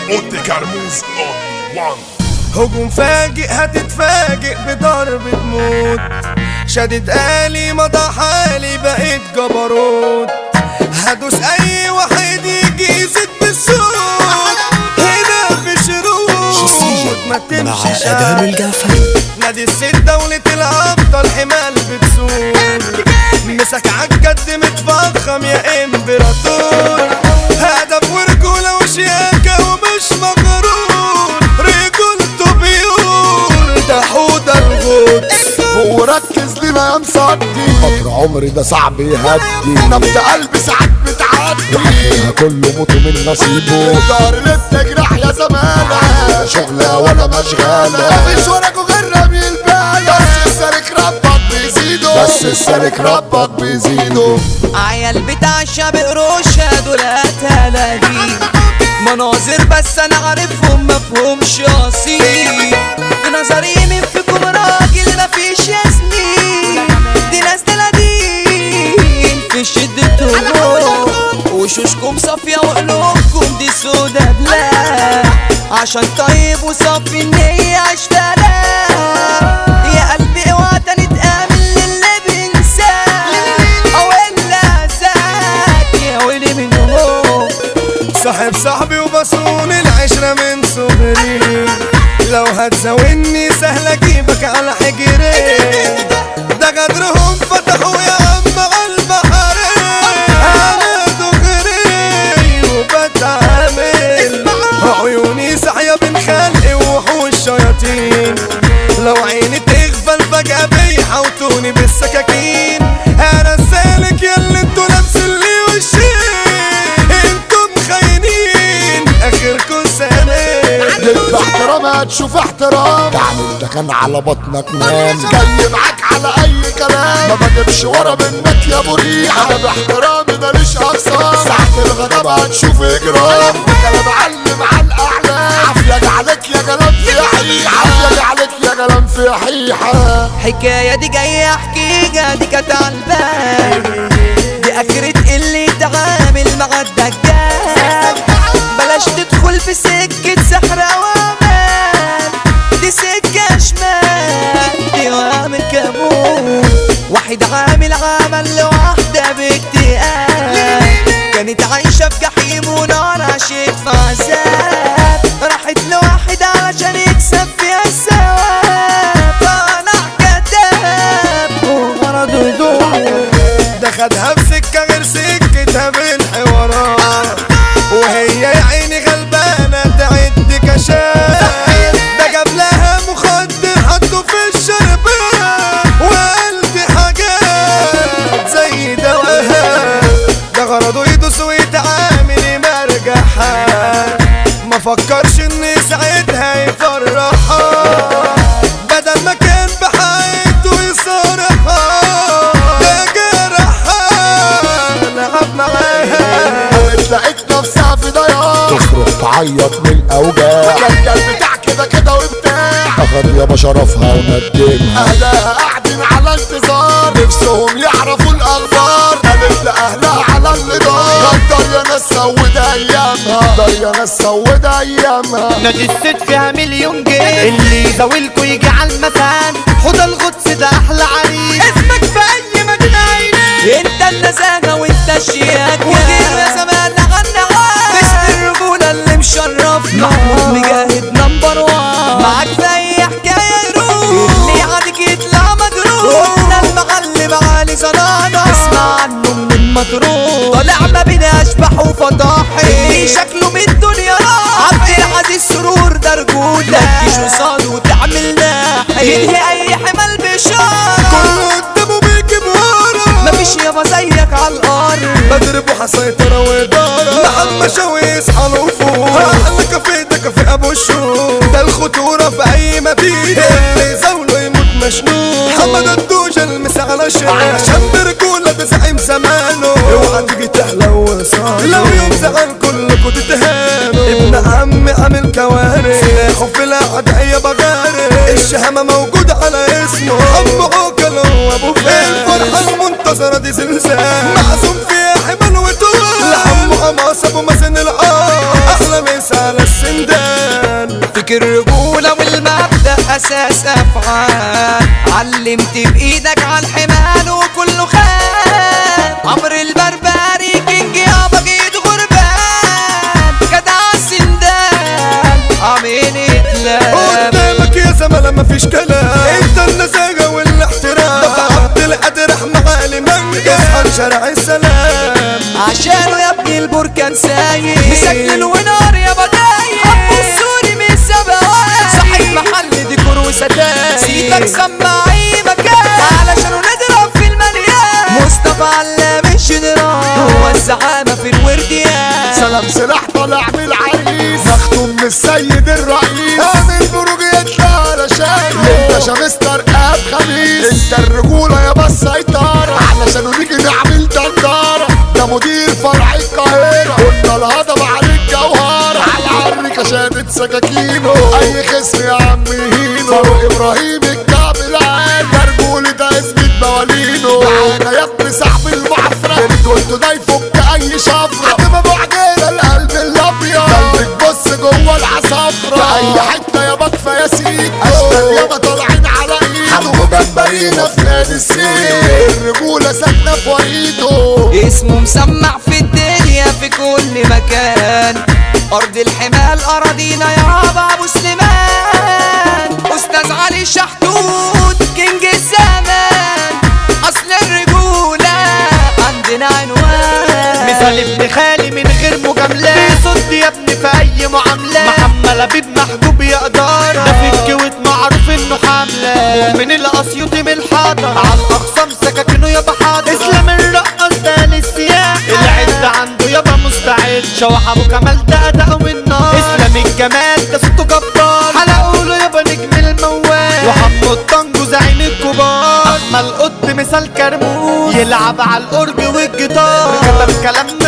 اوتي كرموز اونلي وان هجوم فاجئ هتتفاجئ بضربة موت شدت آلي مضى حالي بقيت جبروت هدوس أي واحد يجي يزيد بالصوت هنا في شروط ما مع تمشيش ادم الجعفري نادي الست دولة الأبطال حمال بتسود مسك عالجد متفخم يا امبراطور هدف ورجولة وشياكة ومش مغرور رجولته بيور ده حوض الغدس وركز لنا يا مصدي خاطر عمري ده صعب يهدي نبض قلبي ساعات بتعدي وحكيها كله موت من نصيبه دار اللي بتجرح يا زمانة لا شغلة ولا مشغلة مفيش وراكوا غير رمي البالة بس السالك ربك بيزيده بس السالك ربك بيزيده عيال بتاع الشعب قروشة دول تلاقي مناظر بس انا عارفهم مفهومش اصيل في نظري مين فيكم راجل مفيش يا زميل دي ناس تلاتين في شدتهم وشوشكم صافية وقلوبكم دي سودا بلا عشان طيب وصافي النية عشتلا يا قلبي اوعى تاني تآمن للي بينساه او الا ذاك يا ويلي منهم صاحب صاحبي وبصون العشرة من صغري لو هتزاولني سهل اجيبك على حجري ده قدرهم فتحوا يا عم على البحر انا دغري وبتعامل عيوني ساحية بين خلقي ووحوش شياطين لو عيني تغفل فجأة بيحوطوني بالسكاكين انا السالك ياللي انتوا لابسين لي وشين انتوا مخاينين اخركوا سنين لك باحترام هتشوف احترام تعمل ده كان على بطنك نام جاي معاك على اي كلام ما بجيبش ورا منك يا ابو ريح انا باحترامي ماليش اقسام ساعة الغضب هتشوف اجرام كلام علم على الاعلام عافية عليك يا كلام في حيحة عافية عليك يا كلام في حيحة حكاية دي جاية احكيها دي كانت عالبال دي اخرة اللي تعامل مع الدجال بلاش تدخل في سكة سحر وامان دي سكة شمال دي وامل كابوس واحد عامل عمل لوحدة باكتئاب كانت عايشة في جحيم ونار عاشت في عذاب راحت لواحد علشان يكسب فيها الثواب طلع كذاب وغرضه يدور ده خدها في سكة غير سكتها بالحوارات وهي يا عيني غلبانة تعد كشاف ده جاب لها مخدر حطه في الشربات وقلت حاجات زي دواها ده غرضه يدوس ويتعامل يمرجحها ما فكرش ان يساعدها يفرحها بدل ما كان بحياته يصارحها ده جرحها لعب معاها قامت لقيت نفسها في ضياع تصرخ تعيط من الاوجاع الرجال بتاع كده كده وبتاع اخد يابا شرفها وندمها اهلها قاعدين على انتظار نفسهم يعرفوا الاخبار قالت لاهلها على اللي دار غدر يا ناس سود ايامها غدر يا ناس سود ايامها نادي الست فيها مليون جنيه اللي يزاولكوا يجي على المكان حوض القدس ده احلى عريس اسمك في اي مكان عينيه انت النزاهه وانت الشياكه وجينا زمان غنى باسم الرجوله اللي مشرفنا محمود مجاهد نمبر وان معاك في اي حكايه يروح اللي عليك يطلع مجروح قلنا المعلم علي صنادة اسمع عنه من المطروح طالع ما بين اشبح وفضاحي اللي شكله من الدنيا راح عبد العزيز سرور ده رجولة ما تجيش قصاده وتعمل ناحي ينهي اي حمل بشارة كله قدامه بيجيب ورا مفيش يابا زيك على الارض بضرب وحسيطرة وإدارة محمد شوي يصحى الوفود أحلى كافيه ده كافيه أبو الشوق ده الخطورة في أي مدينة اللي يزاوله يموت مشنون محمد الدوجة المس على الشارع عشان برجولة ده زعيم زمانه اوعى تيجي تحلى وصاله لو يوم زعل كلكوا تتهانوا ابن عمي عامل كوارث سلاحه في الأعداء بغارق الشهامة موجودة على اسمه أبو عوكل هو أبو فين الفرحة المنتصرة دي زلزال معزوم فيها حمل وطول لحم حماس أبو مازن العار أحلى مسا على السندال فيك الرجولة والمبدأ أساس أفعال علمت بإيدك على الحمال وكله خان عمر البربري كينج يابا جيت غربان جدع السندان عمين اتلام قدامك يا زملاء مفيش كلام انت النزاهة والاحترام ده في عبد القادر احنا عالم اصحى شارع السلام عشانه يا ابني البركان سايق مسجل ونار يا بدايق ابو السوري من السبعات صاحب محل ديكور وستاير سيبك سمع اي مكان علشانه نضرب في المليان مصطفى علام الجنرال هو الزعامة في الورديان سلام سلاح طالع من العريس مختوم من السيد الرئيس امن بروج يطلع علشان انت شمستر اب خميس انت الرجولة يا بس سيطرة علشان نيجي نعمل دندارة ده مدير فرع القاهرة قلنا الهضبة عليك جوهرة على عرك شادت سكاكينه اي خصم يا عم هينو فاروق ابراهيم الكعب العالي ده رجولة ده اثبت موالينه معانا يا ابن صاحب المعفرة رجولته ده يفك اي شفرة حتى ابو عجيلة القلب الابيض قلبك بص جوه العصافرة في اي حتة يا بطفة يا سيد اشتغل يابا طالعين على ايده حمو جمبرينا في نادي السيد الرجولة ساكنة في وريده اسمه مسمع في الدنيا في كل مكان أرض الحمال أراضينا يابا أبو سليمان أستاذ علي شحتوت كينج الزمان أصل الرجولة عندنا عنوان مثال ابن خالي من غير مجاملات صد يا ابني في أي معاملة محمد لبيب محجوب يا إدارة ده في الكويت معروف إنه حملة من الأسيوطي من الحضر على الأقسام سكاكينه يابا حاضر اسلام الرقص ده للسياح العد عنده يابا مستعد شوح ابو كمال ده اداؤه من نار اسلام الجمال ده صوته جبار حلقوا له يابا نجم الموال وحمو الطنجو زعيم الكبار احمد القط مثال كرموز يلعب على الاورج والجيتار كتب كلام